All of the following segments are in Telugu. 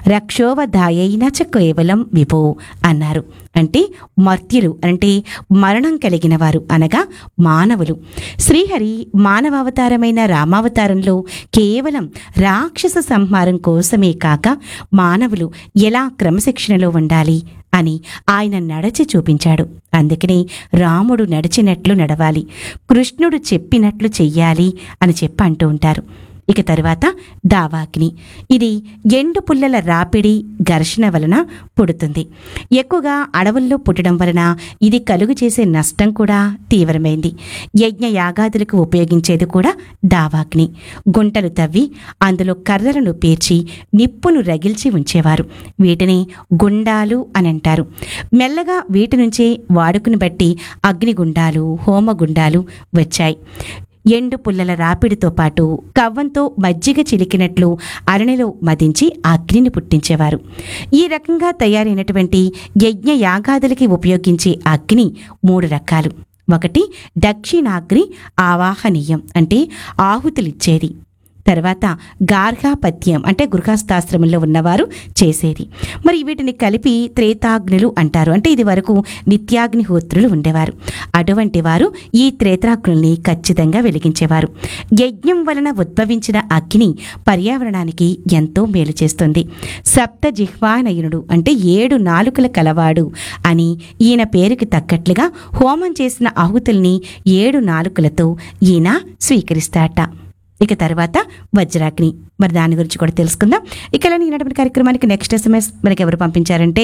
రక్షోవధాయైన చ కేవలం విభో అన్నారు అంటే మర్త్యులు అంటే మరణం కలిగిన వారు అనగా మానవులు శ్రీహరి మానవావతారమైన రామావతారంలో కేవలం రాక్షస సంహారం కోసమే కాక మానవులు ఎలా క్రమశిక్షణలో ఉండాలి అని ఆయన నడచి చూపించాడు అందుకనే రాముడు నడిచినట్లు నడవాలి కృష్ణుడు చెప్పినట్లు చెయ్యాలి అని చెప్పి అంటూ ఉంటారు ఇక తరువాత దావాగ్ని ఇది ఎండు పుల్లల రాపిడి ఘర్షణ వలన పుడుతుంది ఎక్కువగా అడవుల్లో పుట్టడం వలన ఇది కలుగు చేసే నష్టం కూడా తీవ్రమైంది యజ్ఞ యాగాదులకు ఉపయోగించేది కూడా దావాగ్ని గుంటలు తవ్వి అందులో కర్రలను పేర్చి నిప్పును రగిల్చి ఉంచేవారు వీటిని గుండాలు అని అంటారు మెల్లగా వీటి నుంచే వాడుకుని బట్టి అగ్నిగుండాలు హోమగుండాలు వచ్చాయి ఎండు పుల్లల రాపిడితో పాటు కవ్వంతో మజ్జిగ చిలికినట్లు అరణిలో మదించి అగ్నిని పుట్టించేవారు ఈ రకంగా తయారైనటువంటి యజ్ఞ యాగాదులకి ఉపయోగించే అగ్ని మూడు రకాలు ఒకటి దక్షిణాగ్ని ఆవాహనీయం అంటే ఆహుతులిచ్చేది తర్వాత గార్హాపత్యం అంటే గృహస్థాశ్రమంలో ఉన్నవారు చేసేది మరి వీటిని కలిపి త్రేతాగ్నులు అంటారు అంటే ఇది వరకు నిత్యాగ్నిహోత్రులు ఉండేవారు అటువంటి వారు ఈ త్రేతాగ్నుల్ని ఖచ్చితంగా వెలిగించేవారు యజ్ఞం వలన ఉద్భవించిన అగ్ని పర్యావరణానికి ఎంతో మేలు చేస్తుంది సప్త జిహ్వానయునుడు అంటే ఏడు నాలుకల కలవాడు అని ఈయన పేరుకి తగ్గట్లుగా హోమం చేసిన ఆహుతుల్ని ఏడు నాలుకలతో ఈయన స్వీకరిస్తాట ఇక తర్వాత వజ్రాగ్ని మరి దాని గురించి కూడా తెలుసుకుందాం ఇక ఇలా ఈనాటి కార్యక్రమానికి నెక్స్ట్ ఎస్ఎంఎస్ మనకి ఎవరు పంపించారంటే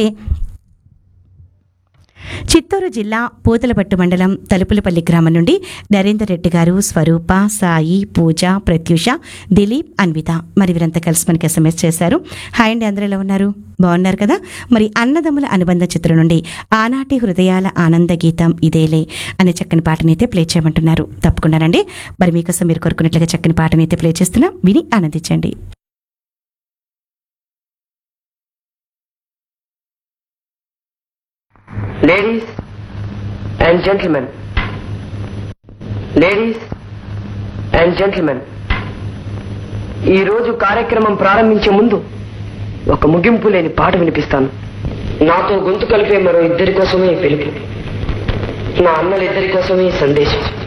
చిత్తూరు జిల్లా పూతలపట్టు మండలం తలుపులపల్లి గ్రామం నుండి నరేందర్ రెడ్డి గారు స్వరూప సాయి పూజ ప్రత్యూష దిలీప్ అన్విత మరి వీరంతా కలిసి మనకి ఎస్ఎంఎస్ చేశారు హాయ్ అండి అందరూ ఎలా ఉన్నారు బాగున్నారు కదా మరి అన్నదమ్ముల అనుబంధ చిత్రం నుండి ఆనాటి హృదయాల ఆనంద గీతం ఇదేలే అనే చక్కని పాటనైతే ప్లే చేయమంటున్నారు తప్పకుండానండి మరి మీకోసం మీరు కోరుకున్నట్లుగా చక్కని పాటనైతే ప్లే చేస్తున్నా విని ఆనందించండి ladies and gentlemen ladies and gentlemen ఈ రోజు కార్యక్రమం ప్రారంభించే ముందు ఒక ముగింపు లేని పాట వినిపిస్తాను నాతో గొంతు కలిపే మరో ఇద్దరి కోసమే ఈ పిలుపు నా అన్నలిద్దరి కోసమే ఈ సందేశం